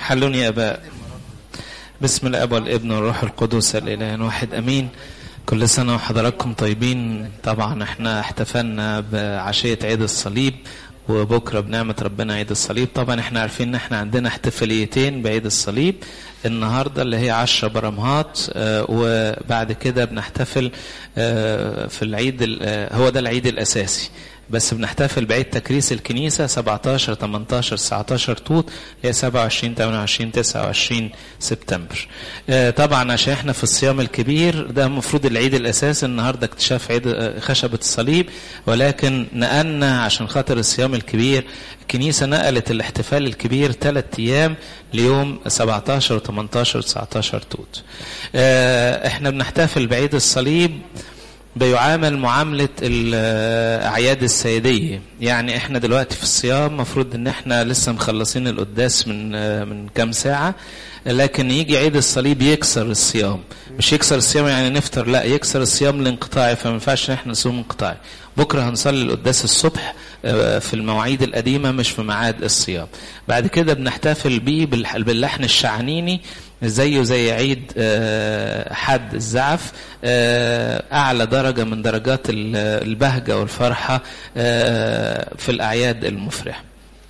حلوني يا اباء بسم الاب والابن والروح القدس الاله واحد امين كل سنه وحضراتكم طيبين طبعا احنا احتفلنا بعشيه عيد الصليب وبكره بنعمه ربنا عيد الصليب طبعا احنا عارفين ان احنا عندنا احتفاليتين بعيد الصليب النهارده اللي هي عشرة برمهات آه وبعد كده بنحتفل آه في العيد هو ده العيد الاساسي بس بنحتفل بعيد تكريس الكنيسة 17 18 19 توت اللي هي 27 28 29 سبتمبر. آه طبعا عشان احنا في الصيام الكبير ده المفروض العيد الاساسي النهارده اكتشاف عيد خشبة الصليب ولكن نقلنا عشان خاطر الصيام الكبير الكنيسة نقلت الاحتفال الكبير ثلاث ايام ليوم 17 و 18 19 توت. آه احنا بنحتفل بعيد الصليب بيعامل معاملة الأعياد السيدية يعني احنا دلوقتي في الصيام مفروض ان احنا لسه مخلصين القداس من من كام ساعة لكن يجي عيد الصليب يكسر الصيام مش يكسر الصيام يعني نفطر لا يكسر الصيام الانقطاعي فما ينفعش احنا نصوم انقطاعي بكره هنصلي القداس الصبح في المواعيد القديمه مش في ميعاد الصيام بعد كده بنحتفل بيه باللحن الشعنيني زيه زي عيد حد الزعف اعلى درجه من درجات البهجه والفرحه في الاعياد المفرحه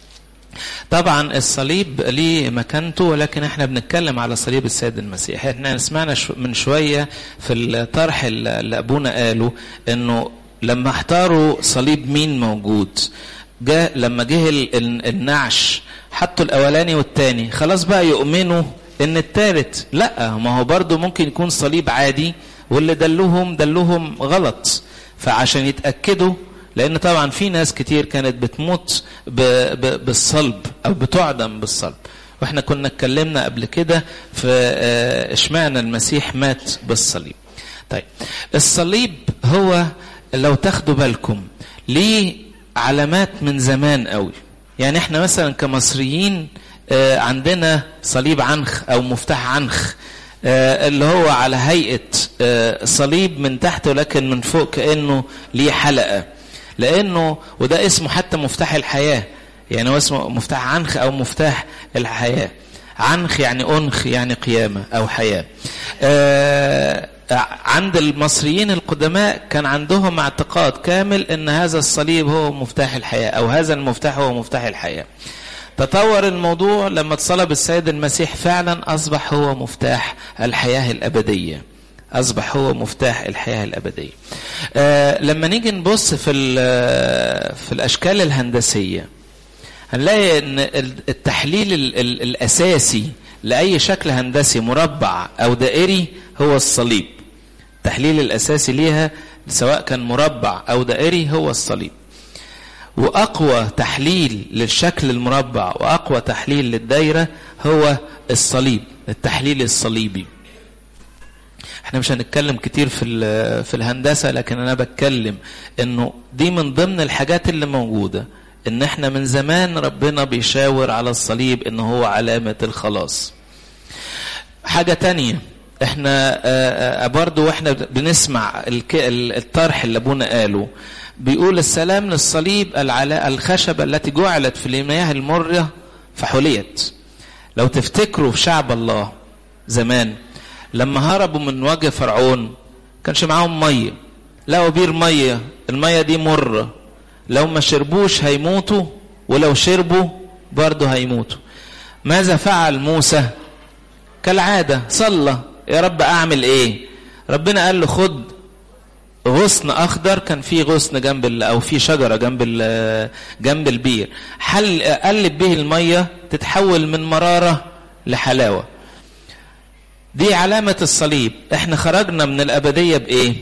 طبعا الصليب ليه مكانته ولكن احنا بنتكلم على صليب السيد المسيح احنا سمعنا من شويه في الطرح اللي ابونا قاله انه لما اختاروا صليب مين موجود جاء لما جه النعش حطوا الاولاني والتاني خلاص بقى يؤمنوا ان التالت لا ما هو برضه ممكن يكون صليب عادي واللي دلهم دلهم غلط فعشان يتاكدوا لان طبعا في ناس كتير كانت بتموت بالصلب او بتعدم بالصلب واحنا كنا اتكلمنا قبل كده في اشمعنى المسيح مات بالصليب طيب الصليب هو لو تاخدوا بالكم ليه علامات من زمان قوي يعني احنا مثلا كمصريين عندنا صليب عنخ او مفتاح عنخ اللي هو على هيئه صليب من تحت ولكن من فوق كانه ليه حلقه لانه وده اسمه حتى مفتاح الحياه يعني هو اسمه مفتاح عنخ او مفتاح الحياه عنخ يعني انخ يعني قيامه او حياه عند المصريين القدماء كان عندهم اعتقاد كامل ان هذا الصليب هو مفتاح الحياه او هذا المفتاح هو مفتاح الحياه تطور الموضوع لما اتصلب السيد المسيح فعلا اصبح هو مفتاح الحياه الابديه اصبح هو مفتاح الحياه الابديه آه لما نيجي نبص في في الاشكال الهندسيه هنلاقي ان التحليل ال ال الاساسي لاي شكل هندسي مربع او دائري هو الصليب التحليل الاساسي ليها سواء كان مربع او دائري هو الصليب واقوى تحليل للشكل المربع واقوى تحليل للدايره هو الصليب التحليل الصليبي احنا مش هنتكلم كتير في في الهندسه لكن انا بتكلم انه دي من ضمن الحاجات اللي موجوده ان احنا من زمان ربنا بيشاور على الصليب ان هو علامه الخلاص حاجه تانية احنا برضو واحنا بنسمع الطرح اللي ابونا قاله بيقول السلام للصليب الخشبة التي جعلت في المياه المرة فحليت لو تفتكروا في شعب الله زمان لما هربوا من وجه فرعون كانش معاهم مية لقوا بير مية المية دي مرة لو ما شربوش هيموتوا ولو شربوا برضه هيموتوا ماذا فعل موسى كالعادة صلى يا رب أعمل إيه ربنا قال له خد غصن اخضر كان في غصن جنب او في شجره جنب جنب البير حل قلب به الميه تتحول من مراره لحلاوه دي علامه الصليب احنا خرجنا من الابديه بايه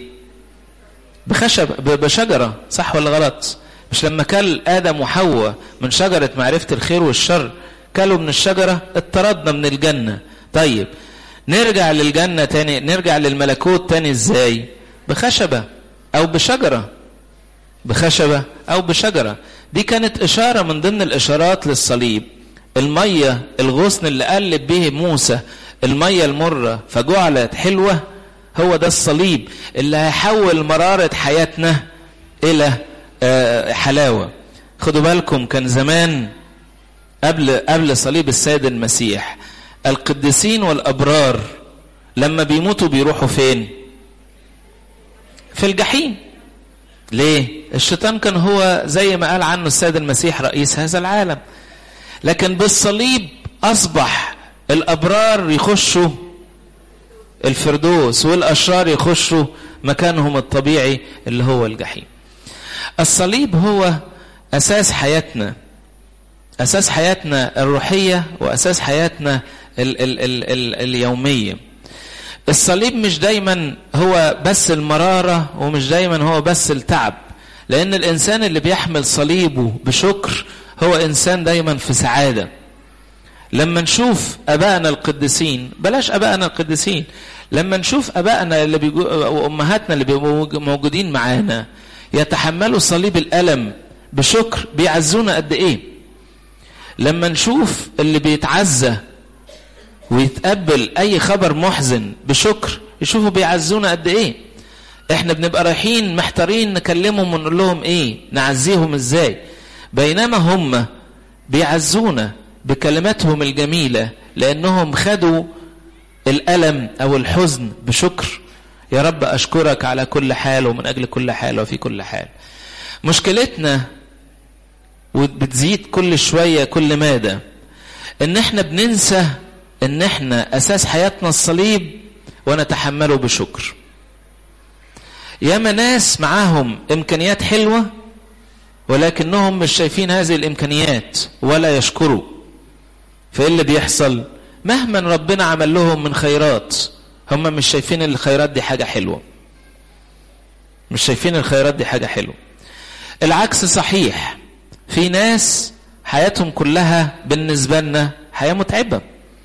بخشب بشجره صح ولا غلط مش لما كل ادم وحواء من شجره معرفه الخير والشر كلوا من الشجره اطردنا من الجنه طيب نرجع للجنه تاني نرجع للملكوت تاني ازاي بخشبة أو بشجرة بخشبة أو بشجرة دي كانت إشارة من ضمن الإشارات للصليب المية الغصن اللي قلب به موسى المية المرة فجعلت حلوة هو ده الصليب اللي هيحول مرارة حياتنا إلى حلاوة خدوا بالكم كان زمان قبل قبل صليب السيد المسيح القديسين والابرار لما بيموتوا بيروحوا فين في الجحيم ليه الشيطان كان هو زي ما قال عنه السيد المسيح رئيس هذا العالم لكن بالصليب اصبح الابرار يخشوا الفردوس والاشرار يخشوا مكانهم الطبيعي اللي هو الجحيم الصليب هو اساس حياتنا اساس حياتنا الروحيه واساس حياتنا ال ال ال ال اليوميه الصليب مش دايما هو بس المراره ومش دايما هو بس التعب لان الانسان اللي بيحمل صليبه بشكر هو انسان دايما في سعاده لما نشوف ابائنا القديسين بلاش ابائنا القديسين لما نشوف ابائنا اللي بيجو وامهاتنا اللي بيبقوا موجودين معانا يتحملوا صليب الالم بشكر بيعزونا قد ايه لما نشوف اللي بيتعزى ويتقبل اي خبر محزن بشكر يشوفوا بيعزونا قد ايه احنا بنبقى رايحين محتارين نكلمهم ونقول لهم ايه نعزيهم ازاي بينما هم بيعزونا بكلماتهم الجميلة لأنهم خدوا الألم أو الحزن بشكر يا رب أشكرك على كل حال ومن أجل كل حال وفي كل حال مشكلتنا وبتزيد كل شوية كل مادة إن إحنا بننسى إن إحنا أساس حياتنا الصليب ونتحمله بشكر ياما ناس معاهم إمكانيات حلوة ولكنهم مش شايفين هذه الإمكانيات ولا يشكروا فايه اللي بيحصل مهما ربنا عمل لهم من خيرات هم مش شايفين الخيرات دي حاجة حلوة مش شايفين الخيرات دي حاجة حلوة العكس صحيح في ناس حياتهم كلها بالنسبة لنا حياة متعبة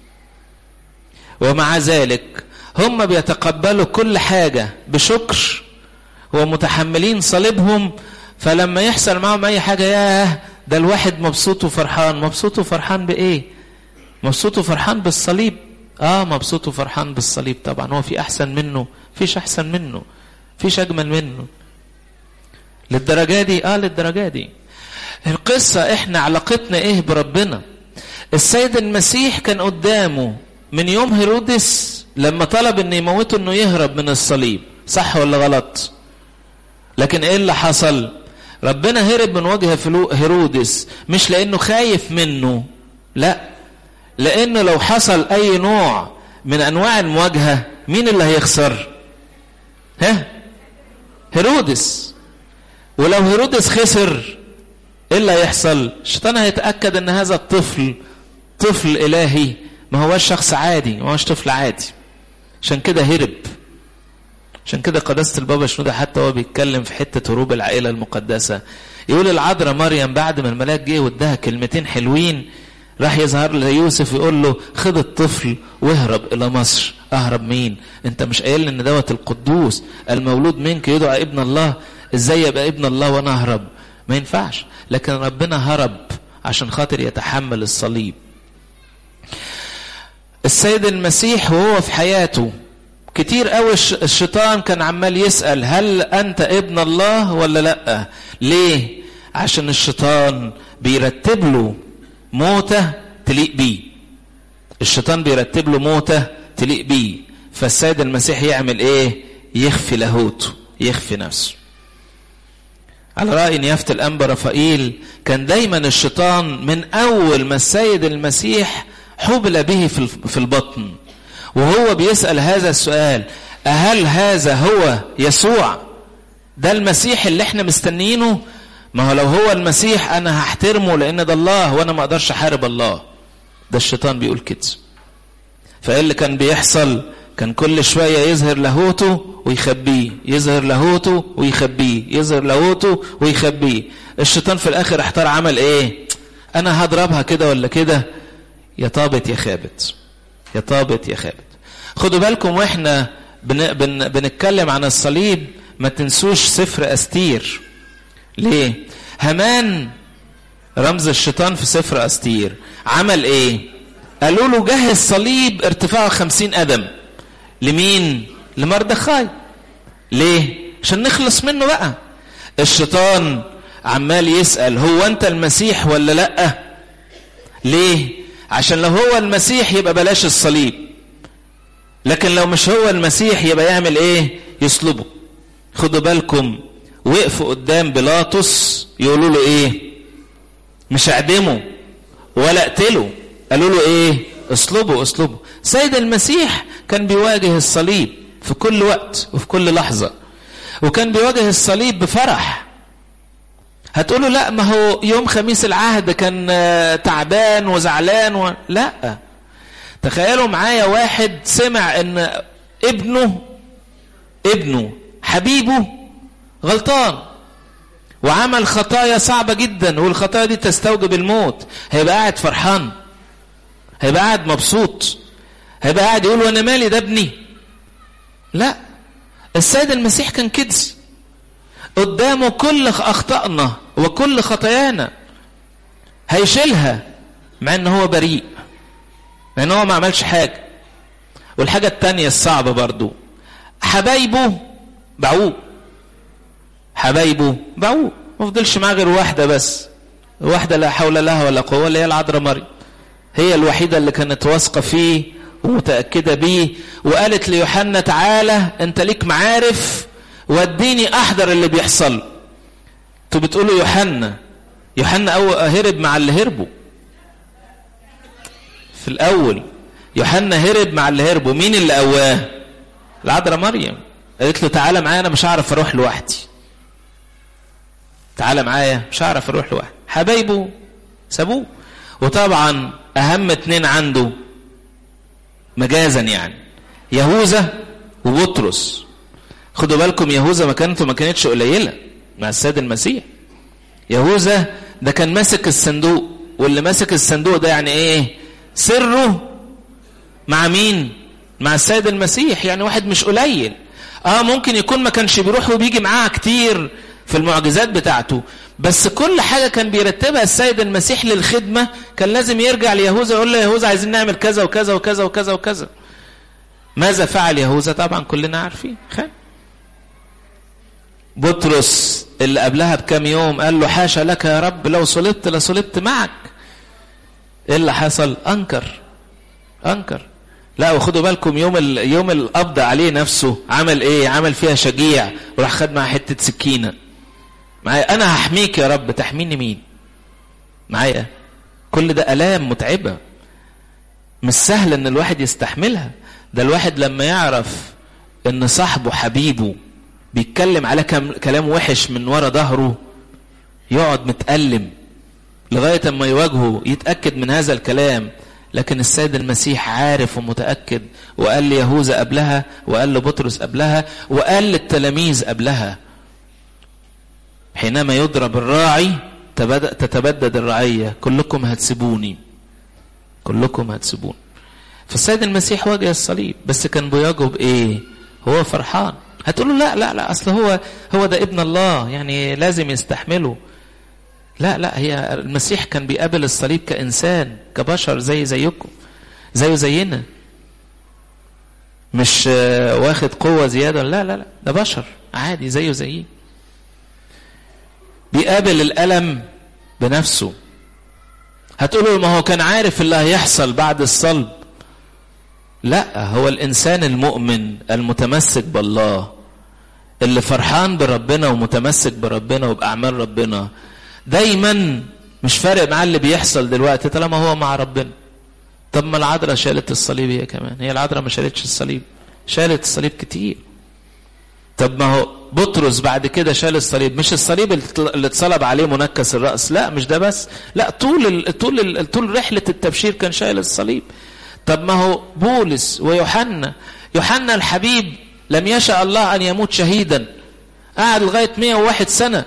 ومع ذلك هم بيتقبلوا كل حاجة بشكر ومتحملين صليبهم فلما يحصل معهم أي حاجة ياه ده الواحد مبسوط وفرحان مبسوط وفرحان بإيه مبسوط وفرحان بالصليب اه مبسوط وفرحان بالصليب طبعا هو في احسن منه فيش احسن منه فيش اجمل منه للدرجه دي اه للدرجه دي القصه احنا علاقتنا ايه بربنا السيد المسيح كان قدامه من يوم هيرودس لما طلب ان يموته انه يهرب من الصليب صح ولا غلط لكن ايه اللي حصل ربنا هرب من وجه هيرودس مش لانه خايف منه لا لانه لو حصل اي نوع من انواع المواجهه مين اللي هيخسر ها هيرودس ولو هيرودس خسر ايه اللي هيحصل الشيطان هيتاكد ان هذا الطفل طفل الهي ما هوش شخص عادي ما هوش طفل عادي عشان كده هرب عشان كده قداسه البابا شنوده حتى هو بيتكلم في حته هروب العائله المقدسه يقول العذراء مريم بعد ما الملاك جه واداها كلمتين حلوين راح يظهر ليوسف يقول له خد الطفل واهرب الى مصر اهرب مين انت مش قايل ان دوت القدوس المولود منك يدعى ابن الله ازاي يبقى ابن الله وانا اهرب ما ينفعش لكن ربنا هرب عشان خاطر يتحمل الصليب السيد المسيح وهو في حياته كتير قوي الشيطان كان عمال يسأل هل أنت ابن الله ولا لأ ليه عشان الشيطان بيرتب له موتة تليق بيه الشيطان بيرتب له موتة تليق بيه فالسيد المسيح يعمل ايه يخفي لاهوته يخفي نفسه على رأي نيافة الأنبا رفائيل كان دايما الشيطان من أول ما السيد المسيح حبل به في البطن وهو بيسأل هذا السؤال أهل هذا هو يسوع ده المسيح اللي احنا مستنيينه ما هو لو هو المسيح انا هحترمه لان ده الله وانا ما اقدرش احارب الله ده الشيطان بيقول كده فايه اللي كان بيحصل كان كل شويه يظهر لاهوته ويخبيه يظهر لاهوته ويخبيه يظهر لاهوته ويخبيه الشيطان في الاخر احتار عمل ايه انا هضربها كده ولا كده يا طابت يا خابت يا طابت يا خابت خدوا بالكم واحنا بن بن بنتكلم عن الصليب ما تنسوش سفر استير ليه همان رمز الشيطان في سفر أستير عمل ايه قالوا له جهز صليب ارتفاعه خمسين قدم لمين لمردخاي ليه عشان نخلص منه بقى الشيطان عمال يسأل هو انت المسيح ولا لأ ليه عشان لو هو المسيح يبقى بلاش الصليب لكن لو مش هو المسيح يبقى يعمل ايه يصلبه خدوا بالكم وقفوا قدام بيلاطس يقولوا له ايه مش اعدمه ولا اقتله قالوا له ايه اصلبه اصلبه سيد المسيح كان بيواجه الصليب في كل وقت وفي كل لحظة وكان بيواجه الصليب بفرح هتقولوا لا ما هو يوم خميس العهد كان تعبان وزعلان و... لا تخيلوا معايا واحد سمع ان ابنه ابنه حبيبه غلطان وعمل خطايا صعبة جدا والخطايا دي تستوجب الموت هيبقى قاعد فرحان هيبقى قاعد مبسوط هيبقى قاعد يقول وانا مالي ده ابني لا السيد المسيح كان كده قدامه كل اخطائنا وكل خطايانا هيشيلها مع ان هو بريء مع ان هو ما عملش حاجه والحاجه التانية الصعبه برضو حبايبه باعوه حبايبه باعوه ما فضلش معاه غير واحده بس واحده لا حول لها ولا قوه اللي هي العذراء مريم هي الوحيده اللي كانت واثقه فيه ومتاكده بيه وقالت ليوحنا تعالى انت ليك معارف وديني احضر اللي بيحصل انتوا بتقولوا يوحنا يوحنا أو هرب مع اللي هربوا في الاول يوحنا هرب مع اللي هربوا مين اللي قواه العذراء مريم قالت له تعالى معايا انا مش هعرف اروح لوحدي تعالى معايا مش هعرف اروح لوحدي حبايبه سابوه وطبعا اهم اتنين عنده مجازا يعني يهوذا وبطرس خدوا بالكم يهوذا مكانته ما كانتش قليله مع السيد المسيح يهوذا ده كان ماسك الصندوق واللي ماسك الصندوق ده يعني ايه سره مع مين مع السيد المسيح يعني واحد مش قليل اه ممكن يكون ما كانش بيروح وبيجي معاه كتير في المعجزات بتاعته بس كل حاجة كان بيرتبها السيد المسيح للخدمة كان لازم يرجع ليهوذا يقول له يهوذا عايزين نعمل كذا وكذا وكذا وكذا وكذا ماذا فعل يهوذا طبعا كلنا عارفين خير بطرس اللي قبلها بكام يوم قال له حاشا لك يا رب لو صلبت لصلبت معك ايه اللي حصل انكر انكر لا وخدوا بالكم يوم ال... يوم القبض عليه نفسه عمل ايه عمل فيها شجيع وراح خد معاه حته سكينه معايا انا هحميك يا رب تحميني مين معايا كل ده الام متعبه مش سهل ان الواحد يستحملها ده الواحد لما يعرف ان صاحبه حبيبه بيتكلم على كلام وحش من ورا ظهره يقعد متألم لغاية اما يواجهه يتأكد من هذا الكلام لكن السيد المسيح عارف ومتأكد وقال ليهوذا قبلها وقال لبطرس قبلها وقال للتلاميذ قبلها حينما يضرب الراعي تتبدد الرعية كلكم هتسيبوني كلكم هتسيبوني فالسيد المسيح واجه الصليب بس كان بيواجهه بإيه هو فرحان هتقولوا لا لا لا أصل هو هو ده ابن الله يعني لازم يستحمله لا لا هي المسيح كان بيقابل الصليب كإنسان كبشر زي زيكم زيه زينا مش واخد قوة زيادة لا لا لا ده بشر عادي زيه زيي بيقابل الألم بنفسه هتقولوا ما هو كان عارف اللي هيحصل بعد الصلب لا هو الإنسان المؤمن المتمسك بالله اللي فرحان بربنا ومتمسك بربنا وبأعمال ربنا دايما مش فارق معاه اللي بيحصل دلوقتي طالما هو مع ربنا طب ما العذراء شالت الصليب هي كمان هي العذراء ما شالتش الصليب شالت الصليب كتير طب ما هو بطرس بعد كده شال الصليب مش الصليب اللي اتصلب عليه منكس الراس لا مش ده بس لا طول ال طول ال طول رحله التبشير كان شايل الصليب طب ما هو بولس ويوحنا يوحنا الحبيب لم يشاء الله ان يموت شهيدا قعد لغايه 101 سنه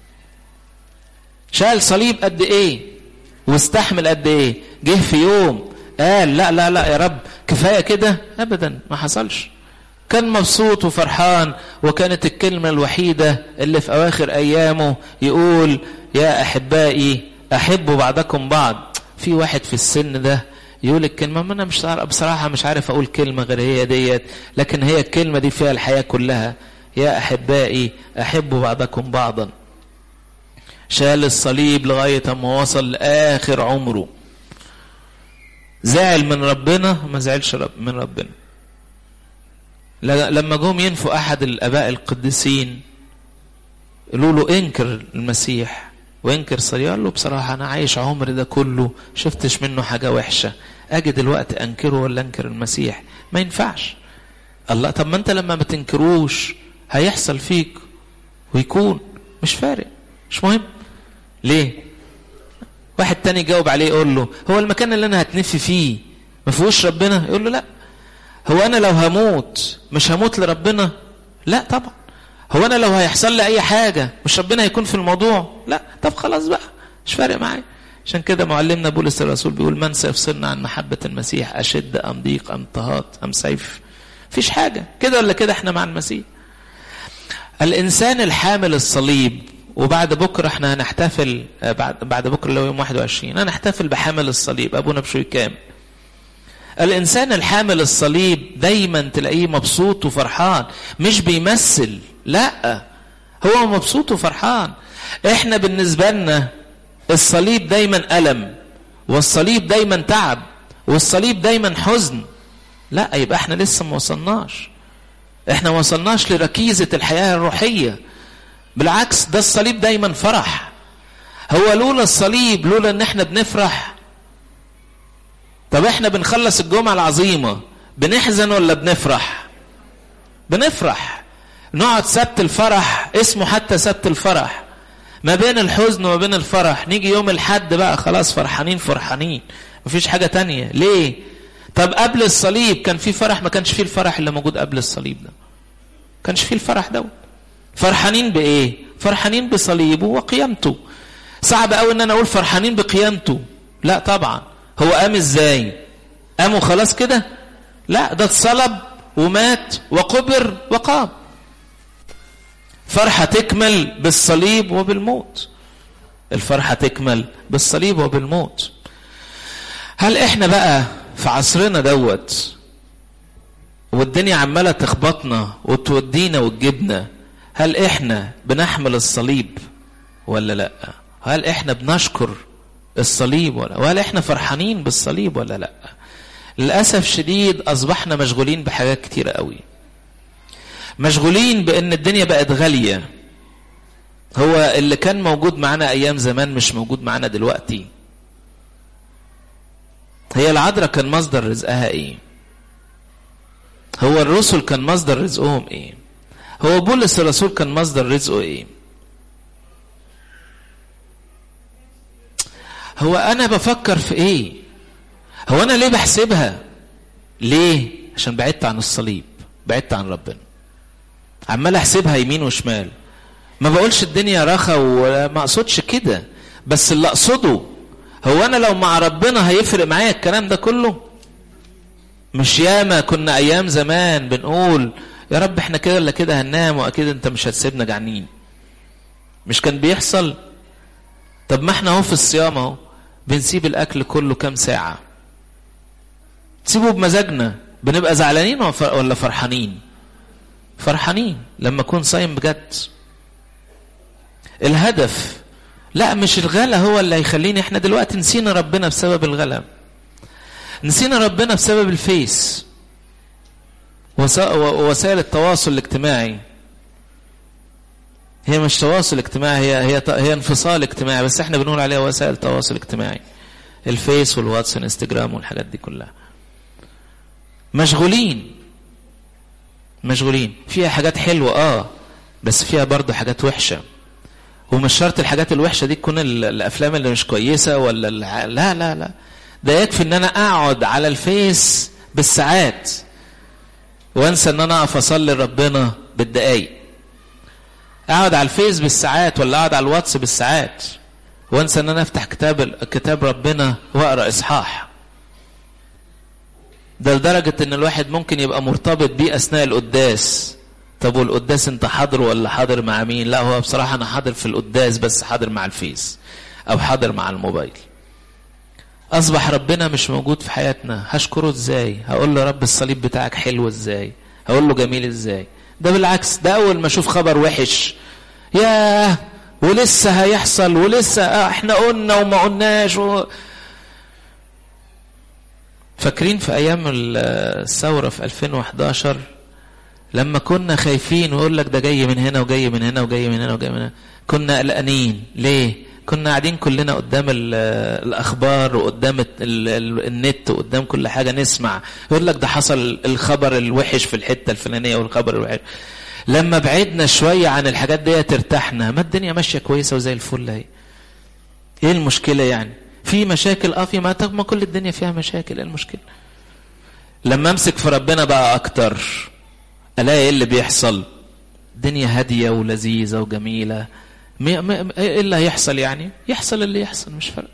شال صليب قد ايه واستحمل قد ايه جه في يوم قال لا لا لا يا رب كفايه كده ابدا ما حصلش كان مبسوط وفرحان وكانت الكلمة الوحيدة اللي في أواخر أيامه يقول يا أحبائي أحبوا بعضكم بعض في واحد في السن ده يقول الكلمة ما أنا مش بصراحة مش عارف أقول كلمة غير هي ديت لكن هي الكلمة دي فيها الحياة كلها يا أحبائي أحبوا بعضكم بعضا شال الصليب لغاية ما وصل لآخر عمره زعل من ربنا ما زعلش رب من ربنا لما جم ينفوا احد الاباء القديسين قالوا له انكر المسيح وانكر صليب قال له بصراحه انا عايش عمري ده كله شفتش منه حاجه وحشه اجي دلوقتي انكره ولا انكر المسيح ما ينفعش الله طب ما انت لما ما تنكروش هيحصل فيك ويكون مش فارق مش مهم ليه واحد تاني جاوب عليه يقول له هو المكان اللي انا هتنفي فيه ما فيهوش ربنا يقول له لا هو انا لو هموت مش هموت لربنا لا طبعا هو انا لو هيحصل لي اي حاجه مش ربنا هيكون في الموضوع لا طب خلاص بقى مش فارق معايا عشان كده معلمنا بولس الرسول بيقول من سيفصلنا عن محبه المسيح اشد ام ضيق ام اضطهاد ام سيف فيش حاجه كده ولا كده احنا مع المسيح الانسان الحامل الصليب وبعد بكره احنا هنحتفل بعد بعد بكره اللي هو يوم 21 هنحتفل بحامل الصليب ابونا بشوي كامل الانسان الحامل الصليب دايما تلاقيه مبسوط وفرحان مش بيمثل لا هو مبسوط وفرحان احنا بالنسبه لنا الصليب دايما الم والصليب دايما تعب والصليب دايما حزن لا يبقى احنا لسه ما وصلناش احنا ما وصلناش لركيزه الحياه الروحيه بالعكس ده الصليب دايما فرح هو لولا الصليب لولا ان احنا بنفرح طب احنا بنخلص الجمعة العظيمة بنحزن ولا بنفرح بنفرح نقعد سبت الفرح اسمه حتى سبت الفرح ما بين الحزن وما بين الفرح نيجي يوم الحد بقى خلاص فرحانين فرحانين مفيش حاجة تانية ليه طب قبل الصليب كان في فرح ما كانش فيه الفرح اللي موجود قبل الصليب ده كانش فيه الفرح ده فرحانين بايه فرحانين بصليبه وقيامته صعب قوي ان انا اقول فرحانين بقيامته لا طبعا هو قام ازاي قام خلاص كده لا ده اتصلب ومات وقبر وقام فرحة تكمل بالصليب وبالموت الفرحة تكمل بالصليب وبالموت هل احنا بقى في عصرنا دوت والدنيا عمالة تخبطنا وتودينا وتجيبنا هل احنا بنحمل الصليب ولا لا هل احنا بنشكر الصليب ولا وهل احنا فرحانين بالصليب ولا لا للاسف شديد اصبحنا مشغولين بحاجات كتيره قوي مشغولين بان الدنيا بقت غاليه هو اللي كان موجود معانا ايام زمان مش موجود معانا دلوقتي هي العذراء كان مصدر رزقها ايه هو الرسل كان مصدر رزقهم ايه هو بولس الرسول كان مصدر رزقه ايه هو انا بفكر في ايه هو انا ليه بحسبها ليه عشان بعدت عن الصليب بعدت عن ربنا عمال احسبها يمين وشمال ما بقولش الدنيا رخا وما اقصدش كده بس اللي اقصده هو انا لو مع ربنا هيفرق معايا الكلام ده كله مش ياما كنا ايام زمان بنقول يا رب احنا كده ولا كده هننام واكيد انت مش هتسيبنا جعانين مش كان بيحصل طب ما احنا اهو في الصيام اهو بنسيب الاكل كله كام ساعه تسيبه بمزاجنا بنبقى زعلانين ولا فرحانين فرحانين لما اكون صايم بجد الهدف لا مش الغلا هو اللي هيخليني احنا دلوقتي نسينا ربنا بسبب الغلا نسينا ربنا بسبب الفيس وسائل التواصل الاجتماعي هي مش تواصل اجتماعي هي هي هي انفصال اجتماعي بس احنا بنقول عليها وسائل تواصل اجتماعي الفيس والواتس والانستجرام والحاجات دي كلها مشغولين مشغولين فيها حاجات حلوه اه بس فيها برضه حاجات وحشه ومش شرط الحاجات الوحشه دي تكون الافلام اللي مش كويسه ولا لا لا لا ده يكفي ان انا اقعد على الفيس بالساعات وانسى ان انا اقف اصلي لربنا بالدقايق اقعد على الفيس بالساعات ولا اقعد على الواتس بالساعات وانسى ان انا افتح كتاب كتاب ربنا واقرا اصحاح ده لدرجه ان الواحد ممكن يبقى مرتبط بيه اثناء القداس طب والقداس انت حاضر ولا حاضر مع مين لا هو بصراحه انا حاضر في القداس بس حاضر مع الفيس او حاضر مع الموبايل اصبح ربنا مش موجود في حياتنا هشكره ازاي هقول له رب الصليب بتاعك حلو ازاي هقول له جميل ازاي ده بالعكس ده اول ما اشوف خبر وحش ياه ولسه هيحصل ولسه اه احنا قلنا وما قلناش و... فاكرين في ايام الثوره في 2011 لما كنا خايفين ويقول لك ده جاي من هنا وجاي من هنا وجاي من هنا وجاي من هنا كنا قلقانين ليه كنا قاعدين كلنا قدام الاخبار وقدام النت وقدام كل حاجه نسمع يقول لك ده حصل الخبر الوحش في الحته الفلانيه والخبر الوحش لما بعدنا شويه عن الحاجات دي ارتحنا ما الدنيا ماشيه كويسه وزي الفل اهي ايه المشكله يعني في مشاكل اه في ما طب ما كل الدنيا فيها مشاكل ايه المشكله لما امسك في ربنا بقى اكتر الاقي ايه اللي بيحصل الدنيا هاديه ولذيذه وجميله مي... مي... ايه اللي هيحصل يعني يحصل اللي يحصل مش فارق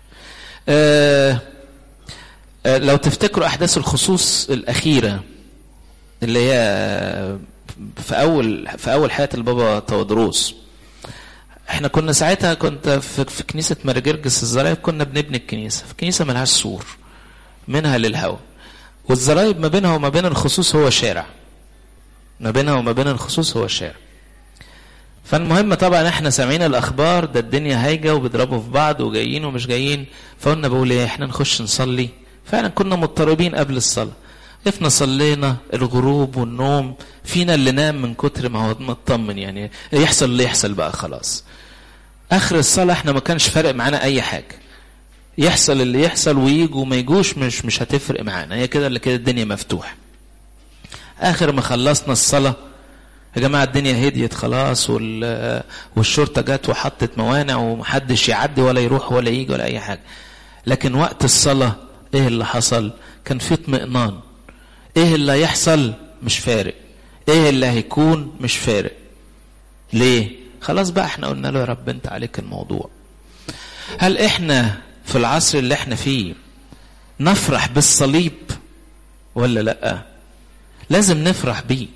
آه... آه لو تفتكروا احداث الخصوص الاخيره اللي هي في اول في اول حياه البابا تودروس احنا كنا ساعتها كنت في, في كنيسه مرجرجس الزرايب كنا بنبني الكنيسه في كنيسه ملهاش سور منها للهواء والزرايب ما بينها وما بين الخصوص هو شارع ما بينها وما بين الخصوص هو الشارع فالمهم طبعا احنا سامعين الاخبار ده الدنيا هايجه وبيضربوا في بعض وجايين ومش جايين فقلنا بقول ايه احنا نخش نصلي فعلا كنا مضطربين قبل الصلاه وقفنا صلينا الغروب والنوم فينا اللي نام من كتر ما هو مطمن يعني يحصل اللي يحصل بقى خلاص اخر الصلاه احنا ما كانش فارق معانا اي حاجه يحصل اللي يحصل ويجوا وما يجوش مش مش هتفرق معانا هي كده اللي كده الدنيا مفتوحه اخر ما خلصنا الصلاه يا جماعه الدنيا هديت خلاص وال والشرطه جت وحطت موانع ومحدش يعدي ولا يروح ولا يجي ولا اي حاجه لكن وقت الصلاه ايه اللي حصل كان في اطمئنان ايه اللي هيحصل مش فارق ايه اللي هيكون مش فارق ليه خلاص بقى احنا قلنا له يا رب انت عليك الموضوع هل احنا في العصر اللي احنا فيه نفرح بالصليب ولا لا لازم نفرح بيه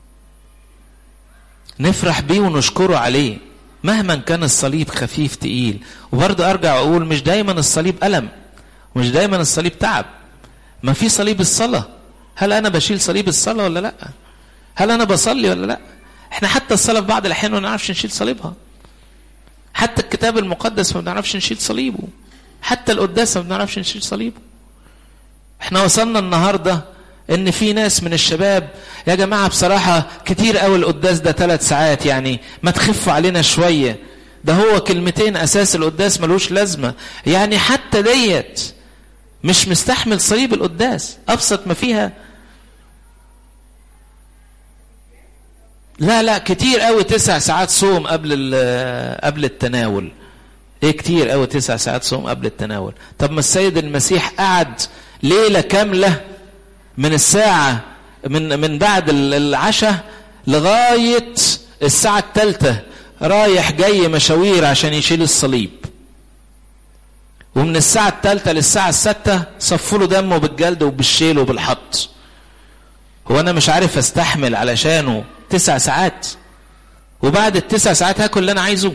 نفرح بيه ونشكره عليه مهما كان الصليب خفيف تقيل وبرضه ارجع اقول مش دايما الصليب الم مش دايما الصليب تعب ما في صليب الصلاه هل انا بشيل صليب الصلاه ولا لا هل انا بصلي ولا لا احنا حتى الصلاه في بعض الاحيان ما نعرفش نشيل صليبها حتى الكتاب المقدس ما بنعرفش نشيل صليبه حتى القداس ما بنعرفش نشيل صليبه احنا وصلنا النهارده ان في ناس من الشباب يا جماعه بصراحه كتير قوي القداس ده ثلاث ساعات يعني ما تخفوا علينا شويه ده هو كلمتين اساس القداس ملوش لازمه يعني حتى ديت مش مستحمل صليب القداس ابسط ما فيها لا لا كتير قوي تسع ساعات صوم قبل قبل التناول ايه كتير قوي تسع ساعات صوم قبل التناول طب ما السيد المسيح قعد ليله كامله من الساعه من من بعد العشاء لغايه الساعه الثالثه رايح جاي مشاوير عشان يشيل الصليب ومن الساعة الثالثة للساعة الستة صفوا له دمه بالجلد وبالشيل وبالحط هو أنا مش عارف أستحمل علشانه تسع ساعات وبعد التسع ساعات هاكل اللي أنا عايزه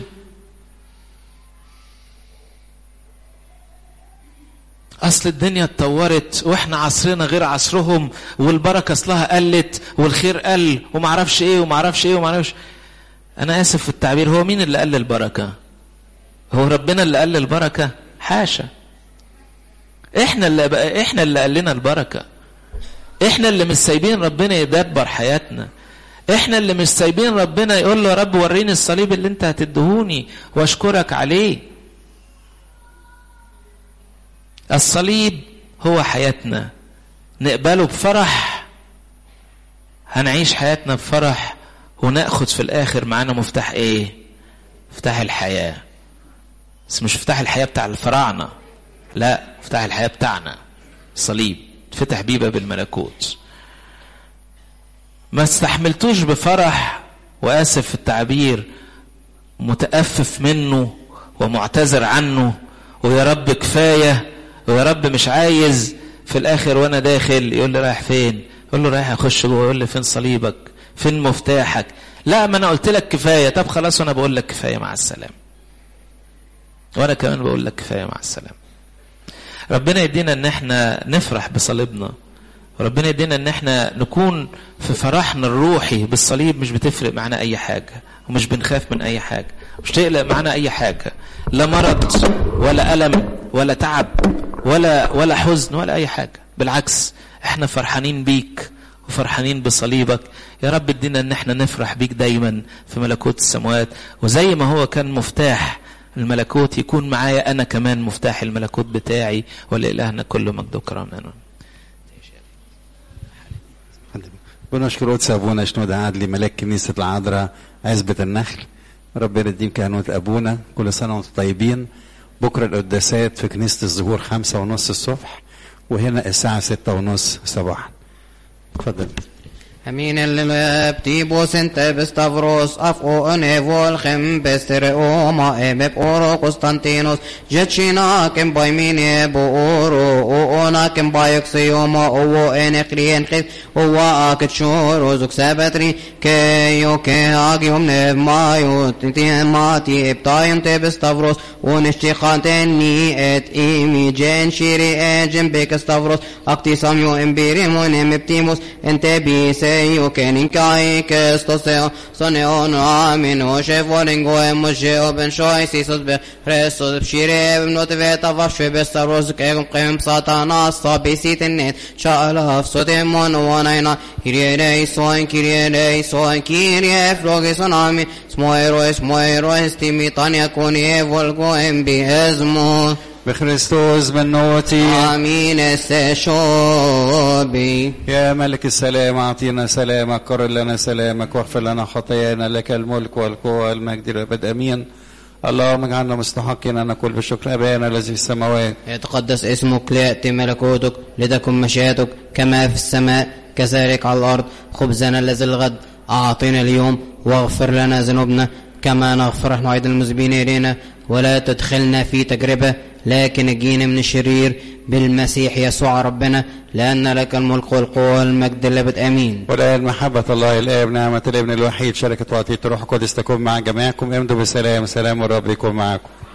أصل الدنيا اتطورت وإحنا عصرنا غير عصرهم والبركة أصلها قلت والخير قل ومعرفش إيه ومعرفش إيه ومعرفش أنا آسف في التعبير هو مين اللي قل البركة؟ هو ربنا اللي قل البركة؟ حاشا احنا اللي بقى احنا اللي قال لنا البركه احنا اللي مش سايبين ربنا يدبر حياتنا احنا اللي مش سايبين ربنا يقول له يا رب وريني الصليب اللي انت هتدهوني واشكرك عليه الصليب هو حياتنا نقبله بفرح هنعيش حياتنا بفرح وناخد في الاخر معانا مفتاح ايه مفتاح الحياه بس مش مفتاح الحياة بتاع الفراعنة لا مفتاح الحياة بتاعنا صليب فتح بيه باب الملكوت ما استحملتوش بفرح وآسف في التعبير متأفف منه ومعتذر عنه ويا رب كفاية ويا رب مش عايز في الآخر وأنا داخل يقول لي رايح فين يقول له رايح أخش جوه يقول لي فين صليبك فين مفتاحك لا ما أنا قلت لك كفاية طب خلاص وأنا بقول لك كفاية مع السلامة وانا كمان بقول لك كفايه مع السلامه ربنا يدينا ان احنا نفرح بصليبنا وربنا يدينا ان احنا نكون في فرحنا الروحي بالصليب مش بتفرق معنا اي حاجه ومش بنخاف من اي حاجه مش تقلق معنا اي حاجه لا مرض ولا الم ولا تعب ولا ولا حزن ولا اي حاجه بالعكس احنا فرحانين بيك وفرحانين بصليبك يا رب ادينا ان احنا نفرح بيك دايما في ملكوت السماوات وزي ما هو كان مفتاح الملكوت يكون معايا انا كمان مفتاح الملكوت بتاعي ولإلهنا كل مجد وكرم امين بنشكر قدس ابونا شنود عادلي ملاك كنيسه العذراء عزبه النخل ربنا يديم كهنوت ابونا كل سنه وانتم طيبين بكره القداسات في كنيسه الزهور خمسة ونص الصبح وهنا الساعه ستة ونص صباحا اتفضل Amin elleptibus inte bestavros af o nevolchem besteroma ebep oro Constantinos jechina kem by mine bo oro o ona kem by oxioma o o enekrien khif o wa aket shoro zuk sabatri ke yo ke agium ne mayo tinti mati eptayim te bestavros o nishtikhanteni et imi jen shiri ejem bekestavros aktisam yo embirim o nemeptimus ente bi se Io che in kai che sto se sone on amin o che volen go e mo je o ben shoy si sos be resto shire not veta va shwe be sta roz ke gum qem satana sta be sit net sha ala so de mon wana ina kirie nei soin kirie nei soin kirie froge sonami smoero smoero estimi tania koni e volgo em bi ezmo بخريستوس بنوتي آمين استشوبي يا ملك السلام اعطينا سلامك قرر لنا سلامك واغفر لنا خطايانا لك الملك والقوة والمجد الابد امين اللهم اجعلنا مستحقين ان نقول بشكر ابانا الذي في السماوات يتقدس اسمك ليأتي ملكوتك لتكن مشيئتك كما في السماء كذلك على الأرض خبزنا الذي الغد أعطينا اليوم واغفر لنا ذنوبنا كما نغفر نحن أيضا المذنبين إلينا ولا تدخلنا في تجربة لكن نجينا من الشرير بالمسيح يسوع ربنا لأن لك الملك والقوة والمجد الأبد آمين والآن محبة الله الآب نعمة الابن الوحيد شركة وعطية الروح القدس تكون مع جميعكم امضوا بسلام سلام الرب يكون معكم